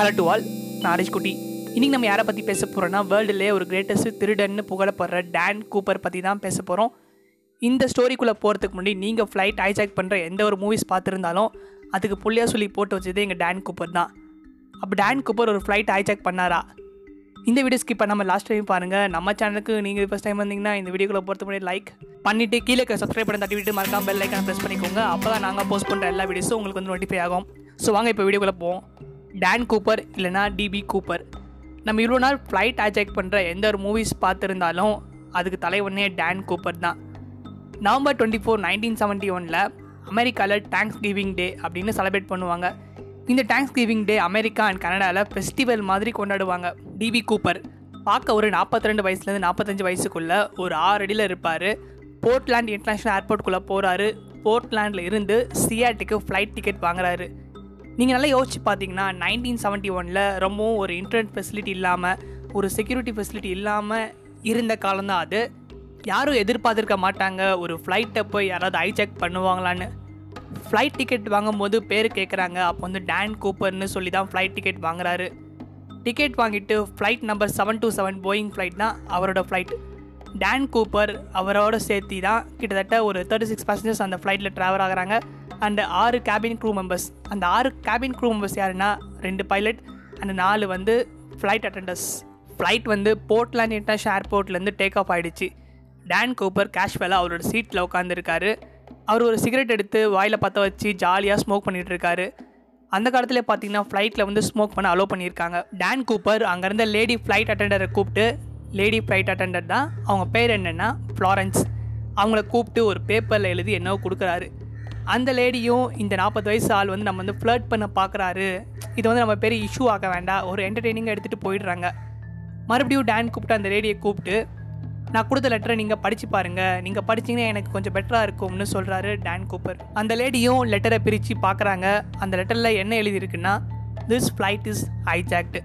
hello to all நான் ஹரிஷ் குட்டி இன்றைக்கி நம்ம யாரை பற்றி பேச போகிறோன்னா வேர்ல்டுலே ஒரு கிரேட்டஸ்ட் திருடன்னு புகழப்படுற டேன் கூப்பர் பற்றி தான் பேச போகிறோம் இந்த ஸ்டோரிக்குள்ளே போகிறதுக்கு முன்னாடி நீங்கள் ஃப்ளைட் ஹைஜாக் பண்ணுற எந்த ஒரு மூவிஸ் பார்த்துருந்தாலும் அதுக்கு புள்ளியாக சொல்லி போட்டு வச்சது எங்கள் டேன் கூப்பர் தான் அப்போ டேன் கூப்பர் ஒரு ஃப்ளைட் ஹைஜாக் பண்ணாரா இந்த வீடியோ ஸ்கிப் பண்ணாமல் லாஸ்ட் டைம் பாருங்கள் நம்ம சேனலுக்கு நீங்கள் ஃபஸ்ட் டைம் வந்தீங்கன்னா இந்த வீடியோக்குள்ளே பொறுத்த முன்னாடி லைக் பண்ணிவிட்டு கீழே சப்ஸ்கிரைப் பண்ணி தட்டி விட்டு மறக்காம பெல் ஐக்கான ப்ரெஸ் பண்ணிக்கோங்க அப்போ தான் நாங்கள் போஸ்ட் பண்ணுற எல்லா வீடியோஸும் உங்களுக்கு வந்து நோட்டிஃபை ஆகும் ஸோ வாங்க இப்போ வீடியோக்குள்ளே போவோம் டேன் கூப்பர் இல்லைனா டிபி கூப்பர் நம்ம இவ்வளோ நாள் ஃப்ளைட் ஹைஜாக் பண்ணுற எந்த ஒரு மூவிஸ் பார்த்துருந்தாலும் அதுக்கு தலைவனே டேன் கூப்பர் தான் November twenty four nineteen seventy ஒனில் அமெரிக்காவில் தேங்க்ஸ் கிவிங் டே அப்படின்னு செலிப்ரேட் பண்ணுவாங்க இந்த thanksgiving day America and கனடாவில் ஃபெஸ்டிவல் மாதிரி கொண்டாடுவாங்க டிபி கூப்பர் பார்க்க ஒரு 42 ரெண்டு வயசுலேருந்து நாற்பத்தஞ்சு வயசுக்குள்ளே ஒரு ஆறு அடியில் இருப்பார் போர்ட்லாண்ட் இன்டர்நேஷ்னல் ஏர்போர்ட்டுக்குள்ளே போகிறாரு போர்ட்லாண்டில் இருந்து சியாட்டுக்கு ஃப்ளைட் டிக்கெட் வாங்குறாரு நீங்கள் நல்லா யோசிச்சு பார்த்தீங்கன்னா நைன்டீன் செவன்ட்டி ஒனில் ரொம்பவும் ஒரு இன்டர்நெட் ஃபெசிலிட்டி இல்லாமல் ஒரு செக்யூரிட்டி ஃபெசிலிட்டி இல்லாமல் இருந்த காலம்தான் அது யாரும் எதிர்பார்த்துருக்க மாட்டாங்க ஒரு ஃப்ளைட்டை போய் யாராவது ஹைஜாக் பண்ணுவாங்களான்னு ஃப்ளைட் டிக்கெட் வாங்கும்போது பேர் கேட்குறாங்க அப்போ வந்து டேன் கூப்பர்னு சொல்லி தான் ஃப்ளைட் டிக்கெட் வாங்குறாரு டிக்கெட் வாங்கிட்டு flight number seven two seven Boeing flight தான் அவரோட ஃப்ளைட் டேன் கூப்பர் அவரோட சேர்த்தி தான் கிட்டத்தட்ட ஒரு தேர்ட்டி சிக்ஸ் பேசஞ்சர்ஸ் அந்த ஃப்ளைட்டில் ட்ராவல் ஆகுறாங்க அண்ட் ஆறு கேபின் க்ரூ மெம்பர்ஸ் அந்த ஆறு கேபின் க்ரூ மெம்பர்ஸ் யாருன்னா ரெண்டு பைலட் அண்ட் நாலு வந்து ஃப்ளைட் அட்டண்டர்ஸ் ஃப்ளைட் வந்து போர்ட்லாண்ட் இன்டர்நேஷனல் ஏர்போர்ட்லேருந்து டேக் ஆஃப் ஆகிடுச்சு டேன் கூப்பர் கேஷ்வெல்லாக அவரோட சீட்டில் உட்காந்துருக்காரு அவர் ஒரு சிகரெட் எடுத்து வாயில் பற்ற வச்சு ஜாலியாக ஸ்மோக் பண்ணிட்டு இருக்காரு அந்த காலத்தில் பார்த்தீங்கன்னா ஃப்ளைட்டில் வந்து ஸ்மோக் பண்ண அலோவ் பண்ணியிருக்காங்க டேன் கூப்பர் அங்கேருந்த லேடி ஃப்ளைட் அட்டெண்டரை கூப்பிட்டு லேடி ஃப்ளைட் அட்டெண்டர் தான் அவங்க பேர் என்னென்னா ஃப்ளாரன்ஸ் அவங்கள கூப்பிட்டு ஒரு பேப்பரில் எழுதி என்னவோ கொடுக்குறாரு அந்த லேடியும் இந்த நாற்பது வயசு ஆள் வந்து நம்ம வந்து ஃப்ளர்ட் பண்ண பார்க்குறாரு இது வந்து நம்ம பெரிய இஷ்யூ ஆக்க வேண்டாம் ஒரு என்டர்டெய்னிங்காக எடுத்துகிட்டு போயிடுறாங்க மறுபடியும் டேன் கூப்பிட்டு அந்த லேடியை கூப்பிட்டு நான் கொடுத்த லெட்டரை நீங்கள் படித்து பாருங்கள் நீங்கள் படிச்சீங்கன்னா எனக்கு கொஞ்சம் பெட்டராக இருக்கும்னு சொல்கிறாரு டேன் கூப்பர் அந்த லேடியும் லெட்டரை பிரித்து பார்க்குறாங்க அந்த லெட்டரில் என்ன எழுதியிருக்குன்னா this flight is hijacked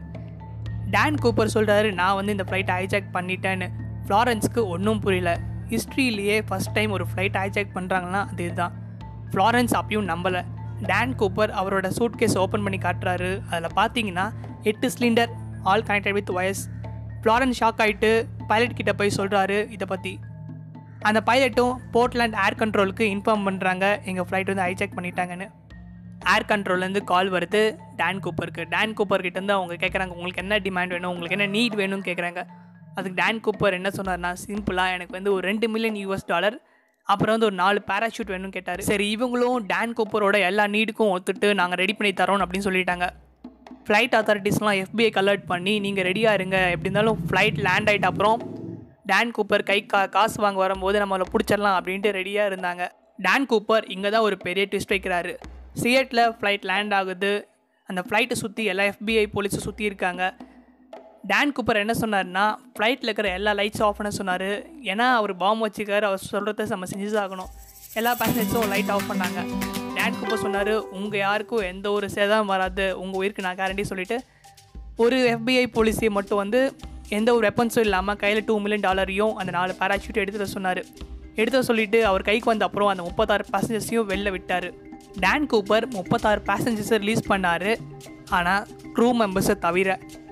Dan Cooper சொல்கிறாரு நான் வந்து இந்த ஃப்ளைட்டை ஹைஜாக் பண்ணிட்டேன்னு ஃப்ளாரன்ஸ்க்கு ஒன்றும் புரியல ஹிஸ்ட்ரியிலேயே ஃபஸ்ட் டைம் ஒரு ஃப்ளைட் ஹைஜாக் பண்ணுறாங்கன்னா அது இதுதான் ஃப்ளாரன்ஸ் அப்பயும் நம்பலை டேன் கூப்பர் அவரோட சூட் கேஸ் ஓப்பன் பண்ணி காட்டுறாரு அதில் பார்த்தீங்கன்னா எட்டு cylinder all connected with wires Florence shock ஆகிட்டு பைலட் கிட்ட போய் சொல்கிறாரு இதை பற்றி அந்த பைலட்டும் போர்ட்லாண்ட் ஏர் கண்ட்ரோலுக்கு இன்ஃபார்ம் பண்ணுறாங்க எங்கள் ஃப்ளைட் வந்து ஹைஜாக் பண்ணிட்டாங்கன்னு ஏர் கண்ட்ரோல்லேருந்து கால் வருது டேன் கூப்பருக்கு டேன் கூப்பர் கிட்டேருந்து அவங்க கேட்குறாங்க உங்களுக்கு என்ன டிமாண்ட் வேணும் உங்களுக்கு என்ன நீட் வேணும்னு கேட்குறாங்க அதுக்கு டேன் கூப்பர் என்ன சொன்னார்னா சிம்பிளாக எனக்கு வந்து ஒரு ரெண்டு மில்லியன் யூஎஸ் டாலர் அப்புறம் வந்து ஒரு நாலு பேராஷூட் வேணும்னு கேட்டார் சரி இவங்களும் டேன் கூப்பரோட எல்லா நீடுக்கும் ஒத்துட்டு நாங்கள் ரெடி பண்ணி தரோம் அப்படின்னு சொல்லிட்டாங்க ஃப்ளைட் அத்தாரிட்டிஸ்லாம் எஃபிஐ அலர்ட் பண்ணி நீங்கள் ரெடியாக இருங்க எப்படி இருந்தாலும் ஃப்ளைட் லேண்ட் ஆகிட்ட அப்புறம் டேன் கூப்பர் கை கா காசு வாங்க வரும்போது நம்மளை பிடிச்சிடலாம் அப்படின்ட்டு ரெடியாக இருந்தாங்க டேன் கூப்பர் இங்கே தான் ஒரு பெரிய ட்விஸ்ட் வைக்கிறாரு சியட்டில் ஃப்ளைட் லேண்ட் ஆகுது அந்த ஃப்ளைட்டை சுற்றி எல்லா எஃபிஐ போலீஸும் சுற்றி இருக்காங்க டேன் கூப்பர் என்ன சொன்னார்னா ஃப்ளைட்டில் இருக்கிற எல்லா லைட்ஸும் ஆஃப் பண்ண சொன்னார் ஏன்னா அவர் பாம்பு வச்சுக்காரு அவர் சொல்கிறத நம்ம செஞ்சு ஆகணும் எல்லா பேசஞ்சர்ஸும் லைட் ஆஃப் பண்ணாங்க டேன் கூப்பர் சொன்னார் உங்கள் யாருக்கும் எந்த ஒரு சேதம் வராது உங்கள் உயிருக்கு நான் கேரண்டி சொல்லிவிட்டு ஒரு எஃபிஐ போலீஸை மட்டும் வந்து எந்த ஒரு வெப்பன்ஸும் இல்லாமல் கையில் டூ மில்லியன் டாலரையும் அந்த நாலு பேராஷூட் எடுத்துகிட்டு சொன்னார் எடுத்து சொல்லிவிட்டு அவர் கைக்கு வந்த அப்புறம் அந்த முப்பத்தாறு பேசஞ்சர்ஸையும் வெளில விட்டார் டேன் கூப்பர் முப்பத்தாறு பேசஞ்சர்ஸை ரிலீஸ் பண்ணார் ஆனால் க்ரூ மெம்பர்ஸை தவிர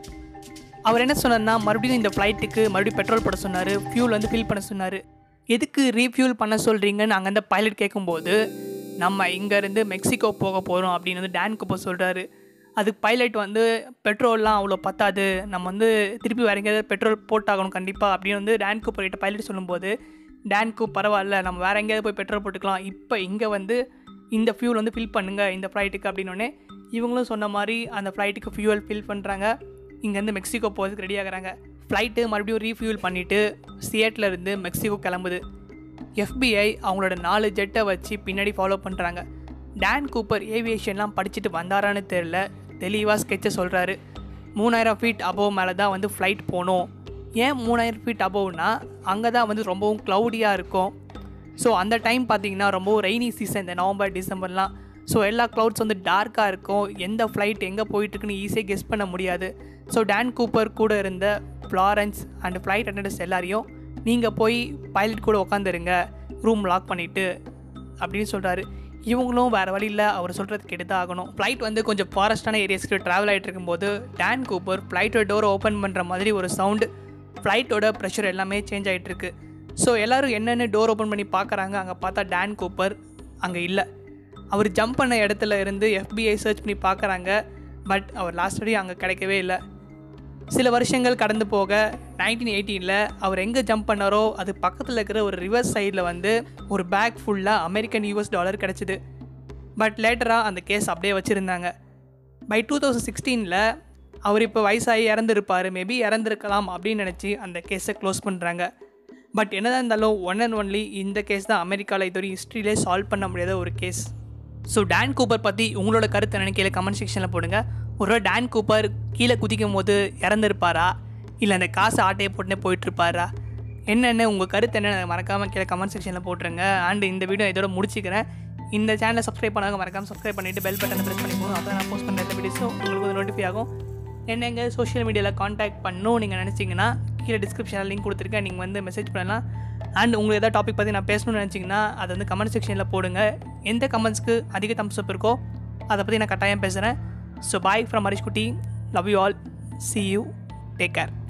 அவர் என்ன சொன்னார்னா மறுபடியும் இந்த ஃப்ளைட்டுக்கு மறுபடியும் பெட்ரோல் போட சொன்னார் ஃபியூல் வந்து ஃபில் பண்ண சொன்னார் எதுக்கு ரீஃபியூல் பண்ண சொல்கிறீங்கன்னு அங்கே அந்த பைலட் கேட்கும்போது நம்ம இங்கேருந்து மெக்சிகோ போக போகிறோம் அப்படின்னு வந்து டேன் கூப்பர் சொல்கிறாரு அதுக்கு பைலட் வந்து பெட்ரோல்லாம் அவ்வளோ பத்தாது நம்ம வந்து திருப்பி வேறு எங்கேயாவது பெட்ரோல் போட்டாகணும் கண்டிப்பாக அப்படின்னு வந்து டேன் கூப்பர் கிட்ட பைலட் சொல்லும்போது டேன்க்கு பரவாயில்ல நம்ம வேறு எங்கேயாவது போய் பெட்ரோல் போட்டுக்கலாம் இப்போ இங்கே வந்து இந்த ஃபியூல் வந்து ஃபில் பண்ணுங்கள் இந்த ஃப்ளைட்டுக்கு அப்படின்னோடனே இவங்களும் சொன்ன மாதிரி அந்த ஃப்ளைட்டுக்கு ஃபியூவல் ஃபில் பண்ணுறாங்க இங்கேருந்து மெக்சிகோ போகிறதுக்கு ரெடி ஆகுறாங்க ஃப்ளைட்டு மறுபடியும் ரீஃபியூல் பண்ணிவிட்டு சியேட்டில் இருந்து மெக்சிகோ கிளம்புது எஃபிஐ அவங்களோட நாலு ஜெட்டை வச்சு பின்னாடி ஃபாலோ பண்ணுறாங்க டேன் கூப்பர் ஏவியேஷன்லாம் படிச்சுட்டு வந்தாரான்னு தெரில தெளிவாக ஸ்கெட்சை சொல்கிறாரு மூணாயிரம் ஃபீட் அபோவ் மேலே தான் வந்து ஃப்ளைட் போகணும் ஏன் மூணாயிரம் ஃபீட் அபோவ்னா அங்கே தான் வந்து ரொம்பவும் க்ளவுடியாக இருக்கும் ஸோ அந்த டைம் பார்த்தீங்கன்னா ரொம்பவும் ரெய்னி சீசன் இந்த நவம்பர் டிசம்பர்லாம் ஸோ எல்லா க்ளவுட்ஸ் வந்து டார்க்காக இருக்கும் எந்த ஃப்ளைட் எங்கே போயிட்டுருக்குன்னு ஈஸியாக கெஸ் பண்ண முடியாது ஸோ டேன் கூப்பர் கூட இருந்த ஃப்ளாரன்ஸ் அண்ட் ஃப்ளைட் அட்டண்டர்ஸ் எல்லாரையும் நீங்கள் போய் பைலட் கூட உட்காந்துருங்க ரூம் லாக் பண்ணிவிட்டு அப்படின்னு சொல்கிறாரு இவங்களும் வேறு வழியில் அவர் சொல்கிறது கேட்டு தான் ஆகணும் ஃப்ளைட் வந்து கொஞ்சம் ஃபாரஸ்டான ஏரியாஸ்க்கு ட்ராவல் ஆகிட்டு இருக்கும்போது டேன் கூப்பர் ஃப்ளைட்டோட டோர் ஓப்பன் பண்ணுற மாதிரி ஒரு சவுண்டு ஃப்ளைட்டோட ப்ரெஷர் எல்லாமே சேஞ்ச் ஆகிட்டு இருக்கு ஸோ எல்லோரும் என்னென்ன டோர் ஓப்பன் பண்ணி பார்க்குறாங்க அங்கே பார்த்தா டேன் கூப்பர் அங்கே இல்லை அவர் ஜம்ப் பண்ண இடத்துல இருந்து எஃபிஐ சர்ச் பண்ணி பார்க்குறாங்க பட் அவர் லாஸ்ட் வரையும் அங்கே கிடைக்கவே இல்லை சில வருஷங்கள் கடந்து போக நைன்டீன் எயிட்டீனில் அவர் எங்கே ஜம்ப் பண்ணாரோ அது பக்கத்தில் இருக்கிற ஒரு ரிவர்ஸ் சைடில் வந்து ஒரு பேக் ஃபுல்லாக அமெரிக்கன் யூஎஸ் டாலர் கிடச்சிது பட் லேட்டராக அந்த கேஸ் அப்படியே வச்சுருந்தாங்க பை டூ தௌசண்ட் சிக்ஸ்டீனில் அவர் இப்போ வயசாகி இறந்துருப்பார் மேபி இறந்துருக்கலாம் அப்படின்னு நினச்சி அந்த கேஸை க்ளோஸ் பண்ணுறாங்க பட் என்னதான் இருந்தாலும் ஒன் அண்ட் ஒன்லி இந்த கேஸ் தான் அமெரிக்காவில் இதுவரை ஹிஸ்ட்ரியிலே சால்வ் பண்ண முடியாத ஒரு கேஸ் ஸோ டேன் கூப்பர் பற்றி உங்களோட கருத்து என்னன்னு கீழே கமெண்ட் செக்ஷனில் போடுங்க ஒரு டேன் கூப்பர் கீழே குதிக்கும் போது இறந்துருப்பாரா இல்லை அந்த காசை ஆட்டையை போட்டுனே போயிட்டுருப்பாரா என்னென்ன உங்கள் கருத்து என்னென்ன மறக்காமல் கீழே கமெண்ட் செக்ஷனில் போட்டுருங்க அண்ட் இந்த வீடியோ இதோட முடிச்சிக்கிறேன் இந்த சேனலை சப்ஸ்கிரைப் பண்ணாங்க மறக்காமல் சப்ஸ்கிரைப் பண்ணிவிட்டு பெல் பட்டனை ப்ரெஸ் பண்ணி போகணும் அப்போ நான் போஸ்ட் பண்ணுற எல்லா வீடியோஸும் உங்களுக்கு வந்து நோட்டிஃபை ஆகும் என்ன எங்கள் சோஷியல் மீடியாவில் காண்டாக்ட் பண்ணணும் நீங்கள் நினச்சிங்கன்னா கீழே டிஸ்கிரிப்ஷனில் லிங்க் கொடுத்துருக்கேன் நீங்கள் வந்து மெசேஜ் பண்ணலாம் அண்ட் உங்களுக்கு எதாவது டாபிக் பற்றி நான் பேசணும்னு நினச்சிங்கன்னா அதை வந்து கமெண்ட் செக்ஷனில் போடுங்க எந்த கமெண்ட்ஸ்க்கு அதிக தம்ஸ் அப் இருக்கோ அதை பற்றி நான் கட்டாயம் பேசுகிறேன் so bye from Harish Kutty love you all see you take care